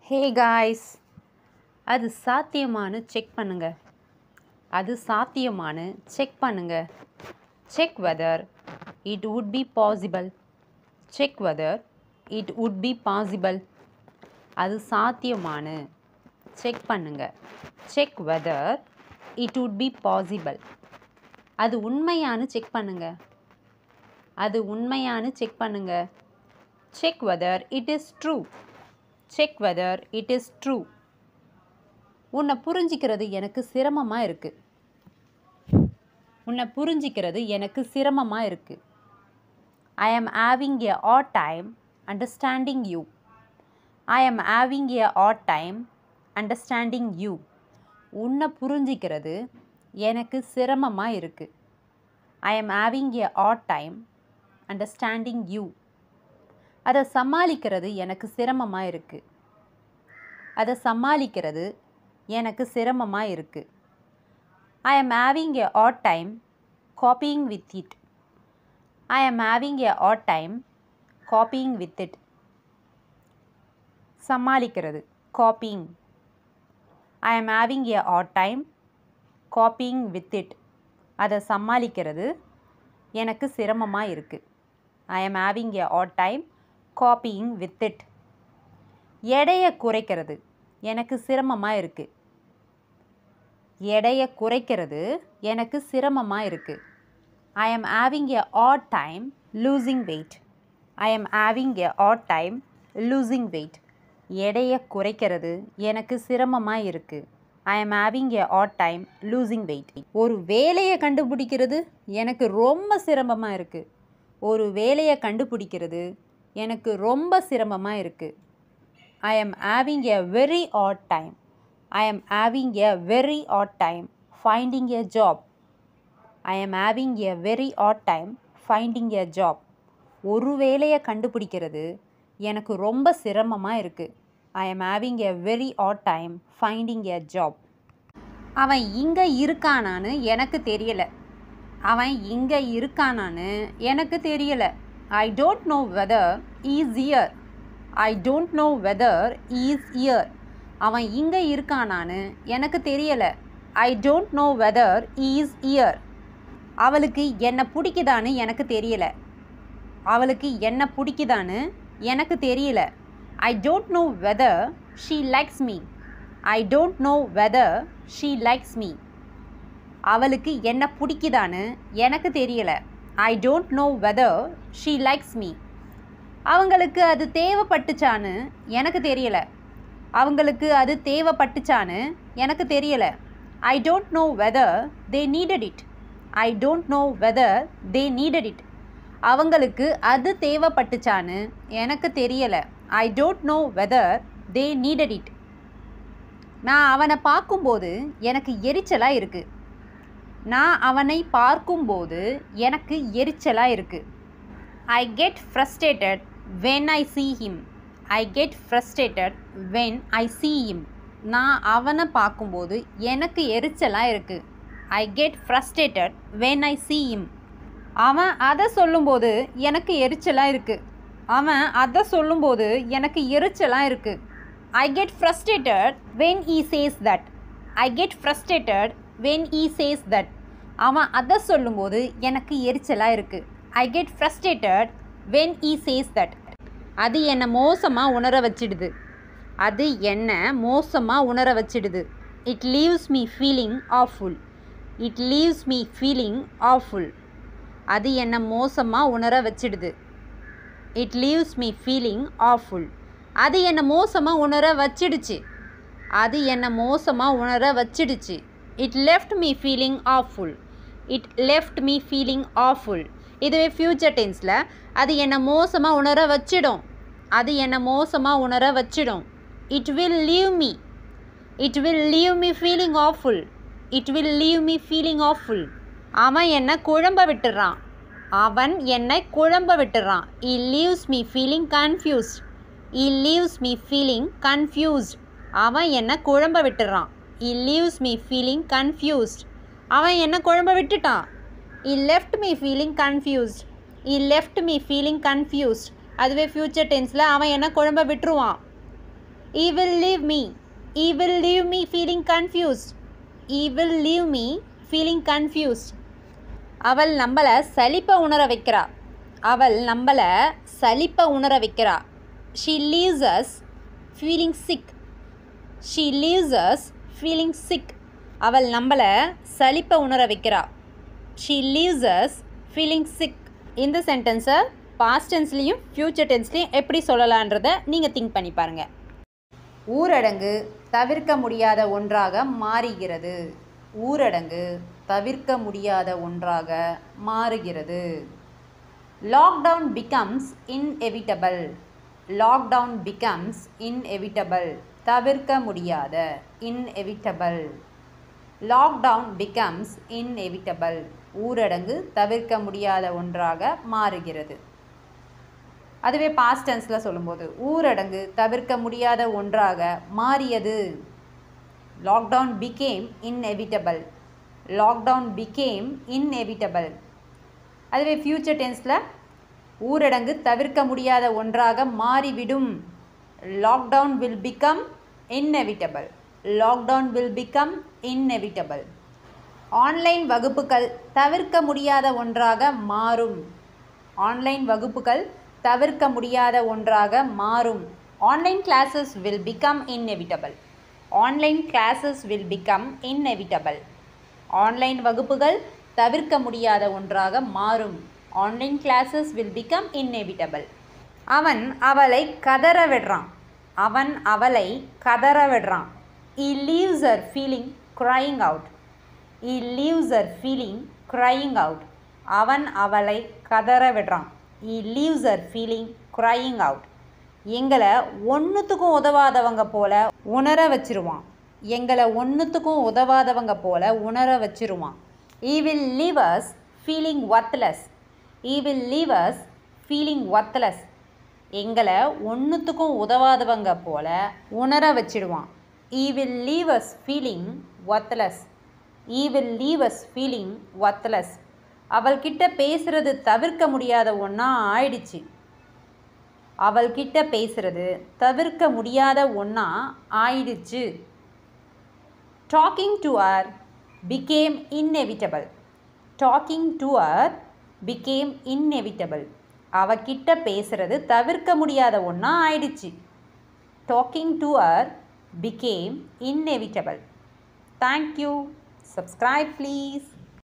hey guys அது சாத்தியமானு check பண்ணுங்க அது சாத்தியமானு செக் பண்ணுங்க check whether it would be possible check whether it would be possible அது சாத்தியமானு செக் பண்ணுங்க check whether it would be possible அது உண்மையானு செக் பண்ணுங்க அது உண்மையானு செக் பண்ணுங்க check whether it is true check whether it is true உன்னை புரிஞ்சிக்கிறது எனக்கு சிரமமாக இருக்குது உன்னை புரிஞ்சிக்கிறது எனக்கு சிரமமாக இருக்குது I am having a hard time understanding you I am having a hard time understanding you உன்னை புரிஞ்சிக்கிறது எனக்கு சிரமமாக இருக்குது I am having a hard time understanding you அதை சமாளிக்கிறது எனக்கு சிரமமாக இருக்குது அதை சமாளிக்கிறது எனக்கு சிரமமாக இருக்குது I am having a hard time coping with it I am having a hard time coping with it சமாளிக்கிறது coping I am having a hard time coping with it அதை சமாளிக்கிறது எனக்கு சிரமமாக இருக்குது I am having a hard time coping with it எடையை குறைக்கிறது எனக்கு சிரமமாக இருக்குது எடையை குறைக்கிறது எனக்கு சிரமமாக இருக்குது I am having a hard time losing weight I am having a hard time losing weight எடையை குறைக்கிறது எனக்கு சிரமமாக இருக்குது I am having a hard time losing weight ஒரு வேலையை கண்டுபிடிக்கிறது எனக்கு ரொம்ப சிரமமாக இருக்குது ஒரு வேலையை கண்டுபிடிக்கிறது எனக்கு ரொம்ப சிரமமாக இருக்குது I am having a very hard time I am having a very hard time finding a job I am having a very hard time finding a job ஒரு வேலையை கண்டுபிடிக்கிறது எனக்கு ரொம்ப சிரமமாக இருக்குது I am having a very hard time finding a job அவன் இங்கே இருக்கானான்னு எனக்கு தெரியலை அவன் இங்கே இருக்கானான்னு எனக்கு தெரியலை I don't know whether he's here I don't know whether he's here அவன் இங்கே இருக்கானான்னு எனக்கு தெரியலை I don't know whether he's here அவளுக்கு என்னை பிடிக்குதான்னு எனக்கு தெரியலை அவளுக்கு என்ன பிடிக்குதான்னு எனக்கு தெரியல I don't know whether she likes me I don't know whether she likes me அவளுக்கு என்ன பிடிக்குதான்னு எனக்கு தெரியல I don't know whether she likes me அவங்களுக்கு அது தேவைப்பட்டுச்சான்னு எனக்கு தெரியல அவங்களுக்கு அது தேவைப்பட்டுச்சான்னு எனக்கு தெரியல I don't know whether they needed it I don't know whether they needed it அவங்களுக்கு அது தேவைப்பட்டுச்சான்னு எனக்கு தெரியலை I don't know whether they needed it நான் அவனை பார்க்கும்போது எனக்கு எரிச்சலாக இருக்குது நான் அவனை பார்க்கும்போது எனக்கு எரிச்சலாக இருக்குது I get frustrated when I see him I get frustrated when I see him நான் அவனை பார்க்கும்போது எனக்கு எரிச்சலாக இருக்குது I get frustrated when I see him அவன் அதை சொல்லும்போது எனக்கு எரிச்சலாக இருக்குது அவன் அதை சொல்லும்போது எனக்கு எரிச்சலாக இருக்குது I get frustrated when he says that I get frustrated when he says that அவன் அதை சொல்லும்போது எனக்கு எரிச்சலாக இருக்குது I get frustrated when he says that அது என்னை மோசமாக உணர வச்சிடுது அது என்ன மோசமாக உணர வச்சிடுது it leaves me feeling awful it leaves me feeling awful அது என்னை மோசமாக உணர வச்சிடுது it leaves me feeling awful அது என்னை மோசமாக உணர வச்சிடுச்சு அது என்னை மோசமாக உணர வச்சிடுச்சு it left me feeling awful it left me feeling awful இதுவே ஃப்யூச்சர் டென்ஸில் அது என்னை மோசமாக உணர வச்சிடும் அது என்னை மோசமாக உணர வச்சிடும் it will leave me it will leave me feeling awful it will leave me feeling awful அவன் என்னை குழம்ப விட்டுறான் அவன் என்னை குழம்ப விட்டுறான் he leaves me feeling confused he leaves me feeling confused அவன் என்னை குழம்ப விட்டுறான் he leaves me feeling confused அவன் என்னை குழம்ப விட்டுட்டான் he left me feeling confused he left me feeling confused அதுவே ஃப்யூச்சர் டென்ஸில் அவன் என்னை குழம்ப விட்டுருவான் he will leave me he will leave me feeling confused he will leave me feeling confused அவள் நம்மளை சலிப்பை உணர வைக்கிறா அவள் நம்மளை சலிப்பை உணர வைக்கிறா she leaves us feeling sick she leaves us feeling sick அவள் நம்மளை சலிப்பை உணர வைக்கிறா she leaves us feeling sick இந்த சென்டென்ஸை பாஸ்ட் டென்ஸ்லேயும் ஃப்யூச்சர் டென்ஸ்லேயும் எப்படி சொல்லலான்றதை நீங்கள் திங்க் பண்ணி பாருங்கள் ஊரடங்கு தவிர்க்க முடியாத ஒன்றாக மாறுகிறது ஊரடங்கு தவிர்க்க முடியாத ஒன்றாக மாறுகிறது lockdown becomes inevitable lockdown becomes inevitable தவிர்க்க முடியாத இன்எவிட்டபிள் லாக்டவுன் பிகம்ஸ் இன்எவிட்டபிள் ஊரடங்கு தவிர்க்க முடியாத ஒன்றாக மாறுகிறது அதுவே பாஸ்ட் டென்ஸில் சொல்லும்போது ஊரடங்கு தவிர்க்க முடியாத ஒன்றாக மாறியது lockdown became inevitable lockdown became inevitable அதுவே ஃப்யூச்சர் டென்ஸில் ஊரடங்கு தவிர்க்க முடியாத ஒன்றாக மாறிவிடும் lockdown will become inevitable lockdown will become inevitable online வகுப்புகள் தவிர்க்க முடியாத ஒன்றாக மாறும் ஆன்லைன் வகுப்புகள் தவிர்க்க முடியாத ஒன்றாக மாறும் online classes will become inevitable online classes will become inevitable online வகுப்புகள் தவிர்க்க முடியாத ஒன்றாக மாறும் online classes will become inevitable அவன் அவளை கதற விடுறான் அவன் அவளை கதற விடுறான் he leaves her feeling crying out he leaves her feeling crying out அவன் அவளை கதற விடுறான் he leaves her feeling crying out எங்களை ஒன்றுத்துக்கும் உதவாதவங்க போல உணர வச்சிருவான் எங்களை ஒன்றுத்துக்கும் உதவாதவங்க போல உணர வச்சிருவான் he will leave us feeling worthless he will leave us feeling worthless எங்களை ஒன்றுத்துக்கும் உதவாதவங்க போல உணர வச்சிடுவான் he will leave us feeling worthless he will leave us feeling worthless அவள்கிட்ட பேசுறது தவிர்க்க முடியாத ஒன்றா ஆயிடுச்சு அவள்கிட்ட பேசுறது தவிர்க்க முடியாத ஒன்றா ஆயிடுச்சு talking to her became inevitable talking to her became inevitable அவகிட்ட பேசுறது தவிர்க்க முடியாத ஒன்றா ஆயிடுச்சு talking to her became inevitable thank you subscribe please